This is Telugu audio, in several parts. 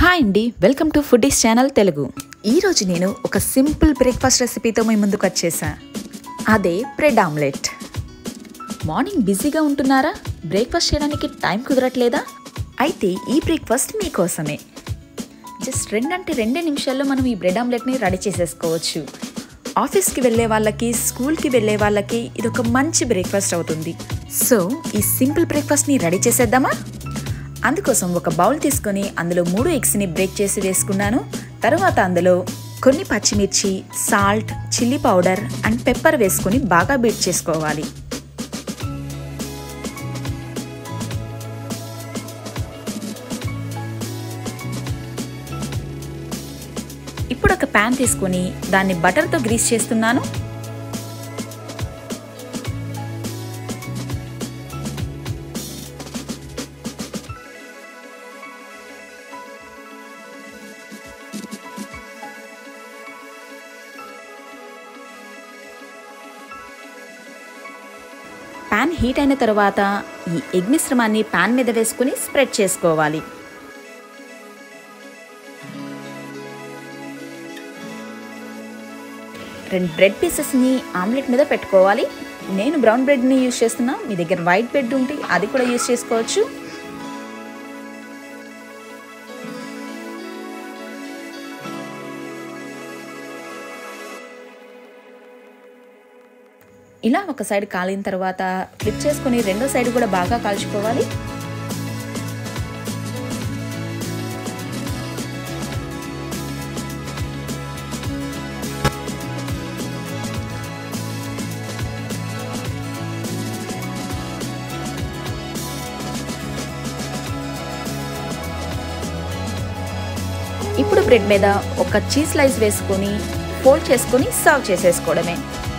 హాయ్ అండి welcome to foodies channel Telugu ఈరోజు నేను ఒక సింపుల్ బ్రేక్ఫాస్ట్ రెసిపీతో మీ ముందుకు వచ్చేసా అదే బ్రెడ్ ఆమ్లెట్ మార్నింగ్ బిజీగా ఉంటున్నారా బ్రేక్ఫాస్ట్ చేయడానికి టైం కుదరట్లేదా అయితే ఈ బ్రేక్ఫాస్ట్ మీకోసమే జస్ట్ రెండంటే రెండే నిమిషాల్లో మనం ఈ బ్రెడ్ ఆమ్లెట్ని రెడీ చేసేసుకోవచ్చు ఆఫీస్కి వెళ్ళే వాళ్ళకి స్కూల్కి వెళ్ళే వాళ్ళకి ఇది ఒక మంచి బ్రేక్ఫాస్ట్ అవుతుంది సో ఈ సింపుల్ బ్రేక్ఫాస్ట్ని రెడీ చేసేద్దామా అందుకోసం ఒక బౌల్ తీసుకొని అందులో మూడు ఎగ్స్ని బ్రేక్ చేసి వేసుకున్నాను తర్వాత అందులో కొన్ని పచ్చిమిర్చి salt chilli powder and pepper వేసుకొని బాగా బీట్ చేసుకోవాలి ఇప్పుడు ఒక ప్యాన్ తీసుకొని దాన్ని బటర్తో గ్రీస్ చేస్తున్నాను ప్యాన్ హీట్ అయిన తర్వాత ఈ ఎగ్ మిశ్రమాన్ని ప్యాన్ మీద వేసుకుని స్ప్రెడ్ చేసుకోవాలి రెండు బ్రెడ్ పీసెస్ని ఆమ్లెట్ మీద పెట్టుకోవాలి నేను బ్రౌన్ బ్రెడ్ని యూజ్ చేస్తున్నా మీ దగ్గర వైట్ బ్రెడ్ ఉంటే అది కూడా యూజ్ చేసుకోవచ్చు ఇలా ఒక సైడ్ కాలిన తర్వాత ఫ్లిప్ చేసుకొని రెండో సైడ్ కూడా బాగా కాల్చుకోవాలి ఇప్పుడు బ్రెడ్ మీద ఒక చీజ్ స్లైస్ వేసుకొని ఫోల్డ్ చేసుకొని సర్వ్ చేసేసుకోవడమే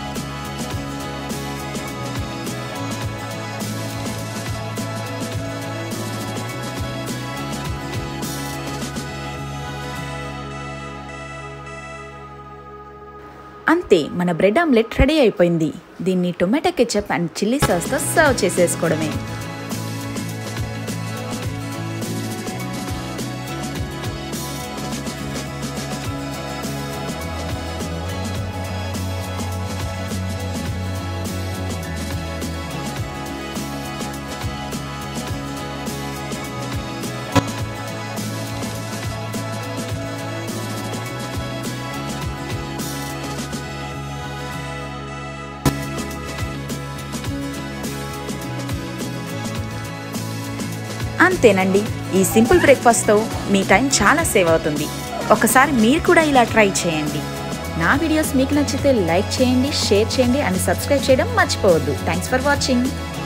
అంతే మన బ్రెడ్ ఆమ్లెట్ రెడీ అయిపోయింది దీన్ని టొమాటో కెచప్ అండ్ చిల్లీ సాస్తో సర్వ్ చేసేసుకోవడమే అంతేనండి ఈ సింపుల్ బ్రేక్ఫాస్ట్తో మీ టైం చాలా సేవ్ అవుతుంది ఒకసారి మీరు కూడా ఇలా ట్రై చేయండి నా వీడియోస్ మీకు నచ్చితే లైక్ చేయండి షేర్ చేయండి అండ్ సబ్స్క్రైబ్ చేయడం మర్చిపోవద్దు థ్యాంక్స్ ఫర్ వాచింగ్